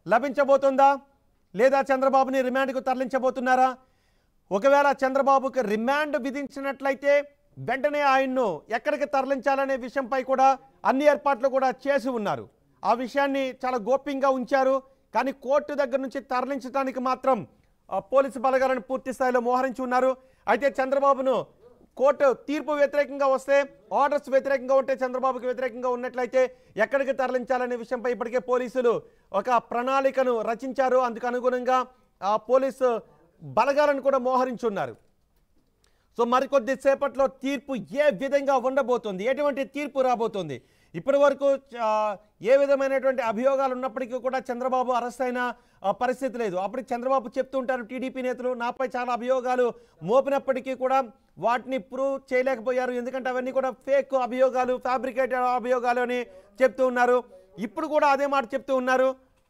లభించబోతుందా లేదా చంద్రబాబుని రిమాండ్కు తరలించబోతున్నారా ఒకవేళ చంద్రబాబుకి రిమాండ్ విధించినట్లయితే వెంటనే ఆయన్ను ఎక్కడికి తరలించాలనే విషయంపై కూడా అన్ని ఏర్పాట్లు కూడా చేసి ఉన్నారు ఆ విషయాన్ని చాలా గోప్యంగా ఉంచారు కానీ కోర్టు దగ్గర నుంచి తరలించడానికి మాత్రం ఆ, పోలీసు బలగాలను పూర్తి స్థాయిలో మోహరించి ఉన్నారు అయితే చంద్రబాబును కోర్టు తీర్పు వ్యతిరేకంగా వస్తే ఆర్డర్స్ వ్యతిరేకంగా ఉంటే చంద్రబాబుకి వ్యతిరేకంగా ఉన్నట్లయితే ఎక్కడికి తరలించాలనే విషయంపై ఇప్పటికే పోలీసులు ఒక ప్రణాళికను రచించారు అందుకు అనుగుణంగా ఆ పోలీసు బలగాలను కూడా మోహరించున్నారు సో మరికొద్ది సేపట్లో తీర్పు ఏ విధంగా ఉండబోతుంది ఎటువంటి తీర్పు రాబోతుంది ఇప్పటి వరకు ఆ, ఏ విధమైనటువంటి అభియోగాలు ఉన్నప్పటికీ కూడా చంద్రబాబు అరెస్ట్ అయిన ఆ, పరిస్థితి లేదు అప్పుడు చంద్రబాబు చెప్తూ ఉంటారు టీడీపీ నేతలు నాపై చాలా అభియోగాలు మోపినప్పటికీ కూడా వాటిని ప్రూవ్ చేయలేకపోయారు ఎందుకంటే అవన్నీ కూడా ఫేక్ అభియోగాలు ఫ్యాబ్రికేటెడ్ అభియోగాలు అని చెప్తూ ఉన్నారు ఇప్పుడు కూడా అదే మాట చెప్తూ ఉన్నారు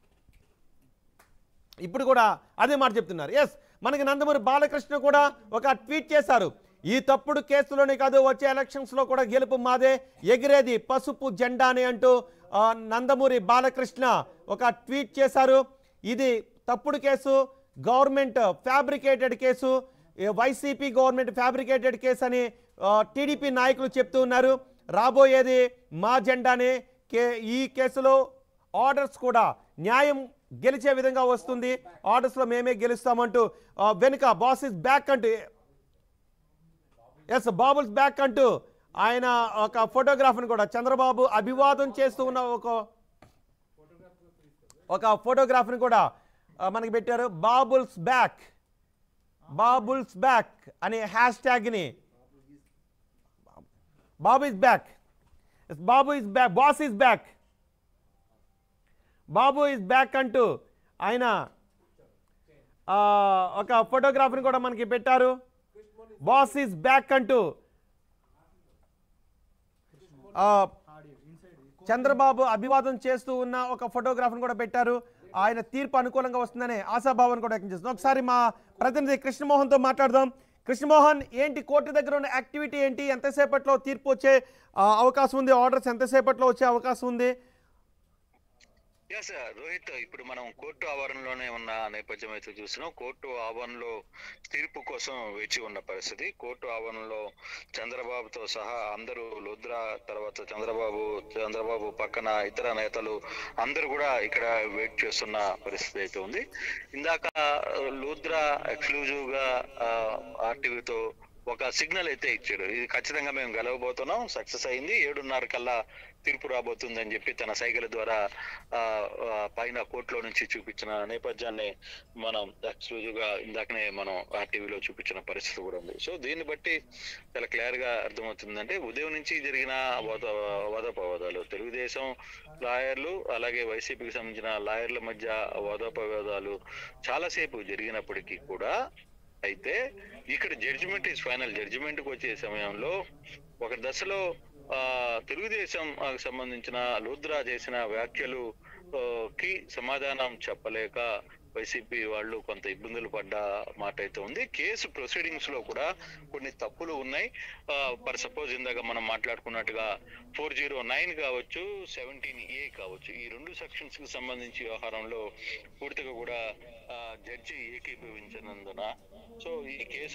ఇప్పుడు కూడా అదే మాట చెప్తున్నారు ఎస్ మనకి నందమూరి బాలకృష్ణ కూడా ఒక ట్వీట్ చేశారు ఈ తప్పుడు కేసులోనే కాదు వచ్చే ఎలక్షన్స్లో కూడా గెలుపు మాదే ఎగిరేది పసుపు జెండాని అంటూ ఆ, నందమూరి బాలకృష్ణ ఒక ట్వీట్ చేశారు ఇది తప్పుడు కేసు గవర్నమెంట్ ఫ్యాబ్రికేటెడ్ కేసు ఏ వైసీపీ గవర్నమెంట్ ఫ్యాబ్రికేటెడ్ కేసు అని టీడీపీ నాయకులు చెప్తూ ఉన్నారు రాబోయేది మా జెండానే కే ఈ కేసులో ఆర్డర్స్ కూడా న్యాయం గెలిచే విధంగా వస్తుంది ఆర్డర్స్లో మేమే గెలుస్తామంటూ ఆ, వెనుక బాస్ ఇస్ బ్యాక్ అంటూ ఎస్ బాబుల్స్ బ్యాక్ అంటూ ఆయన ఒక ఫోటోగ్రాఫర్ని కూడా చంద్రబాబు అభివాదం చేస్తూ ఉన్న ఒక ఒక ఫోటోగ్రాఫర్ని కూడా ఆ, మనకి పెట్టారు బాబుల్స్ బ్యాక్ బాబుల్స్ బ్యాక్ అనే హ్యాష్ ట్యాగ్ని Babu is back Babu is back boss is back Babu is back అంటూ ఆయన ఆ, ఒక ఫోటోగ్రాఫర్ని కూడా మనకి పెట్టారు బాస్ ఈజ్ బ్యాక్ అంటూ ఆ, చంద్రబాబు అభివాదం చేస్తూ ఉన్న ఒక ఫోటోగ్రాఫర్ని కూడా పెట్టారు ఆయన తీర్పు అనుకూలంగా వస్తుందనే ఆశాభావాన్ని కూడా వ్యక్తం చేస్తుంది ఒకసారి మా ప్రతినిధి కృష్ణమోహన్తో మాట్లాడదాం కృష్ణమోహన్ ఏంటి కోర్టు దగ్గర ఉన్న యాక్టివిటీ ఏంటి ఎంతసేపట్లో తీర్పు వచ్చే ఆ, అవకాశం ఉంది ఆర్డర్స్ ఎంతసేపట్లో వచ్చే అవకాశం ఉంది ఎస్ రోహిత్ ఇప్పుడు మనం కోర్టు ఆవరణలోనే ఉన్న నేపథ్యం అయితే చూస్తున్నాం కోర్టు ఆవరణలో తీర్పు కోసం వేచి ఉన్న పరిస్థితి కోర్టు ఆవరణలో చంద్రబాబుతో సహా అందరూ లుద్రా తర్వాత చంద్రబాబు చంద్రబాబు పక్కన ఇతర నేతలు అందరూ కూడా ఇక్కడ వెయిట్ చేస్తున్న పరిస్థితి అయితే ఉంది ఇందాక లూద్రా ఎక్స్క్లూజివ్ గా ఆర్టీవీతో ఒక సిగ్నల్ అయితే ఇచ్చాడు ఇది ఖచ్చితంగా మేము గెలవబోతున్నాం సక్సెస్ అయింది ఏడున్నర కల్లా తీర్పు రాబోతుందని చెప్పి తన సైకిల్ ద్వారా ఆ, ఆ, పైన కోర్టులో నుంచి చూపించిన నేపథ్యాన్ని మనం ఎక్స్క్లూజివ్ గా ఇందాకనే మనం ఆర్టీవీలో చూపించిన పరిస్థితి కూడా ఉంది సో దీన్ని బట్టి చాలా క్లియర్ గా అర్థమవుతుందంటే ఉదయం నుంచి జరిగిన వాద వాదోపవాదాలు తెలుగుదేశం లాయర్లు అలాగే వైసీపీకి సంబంధించిన లాయర్ల మధ్య వాదోపవాదాలు చాలాసేపు జరిగినప్పటికీ కూడా అయితే ఇక్కడ జడ్జిమెంట్ ఇస్ ఫైనల్ జడ్జిమెంట్ కి వచ్చే సమయంలో ఒక దశలో ఆ తెలుగుదేశం ఆ, సంబంధించిన లూద్రా చేసిన వ్యాఖ్యలు ఆ, కి సమాధానం చెప్పలేక వైసీపీ వాళ్ళు కొంత ఇబ్బందులు పడ్డ మాట అయితే ఉంది కేసు ప్రొసీడింగ్స్ లో కూడా కొన్ని తప్పులు ఉన్నాయి ఫర్ సపోజ్ ఇందాక మనం మాట్లాడుకున్నట్టుగా ఫోర్ జీరో నైన్ కావచ్చు సెవెంటీన్ ఏ కావచ్చు ఈ రెండు సెక్షన్స్ కి సంబంధించి వ్యవహారంలో పూర్తిగా కూడా ఆ, జడ్జి ఏకీభవించినందున సో ఈ కేసు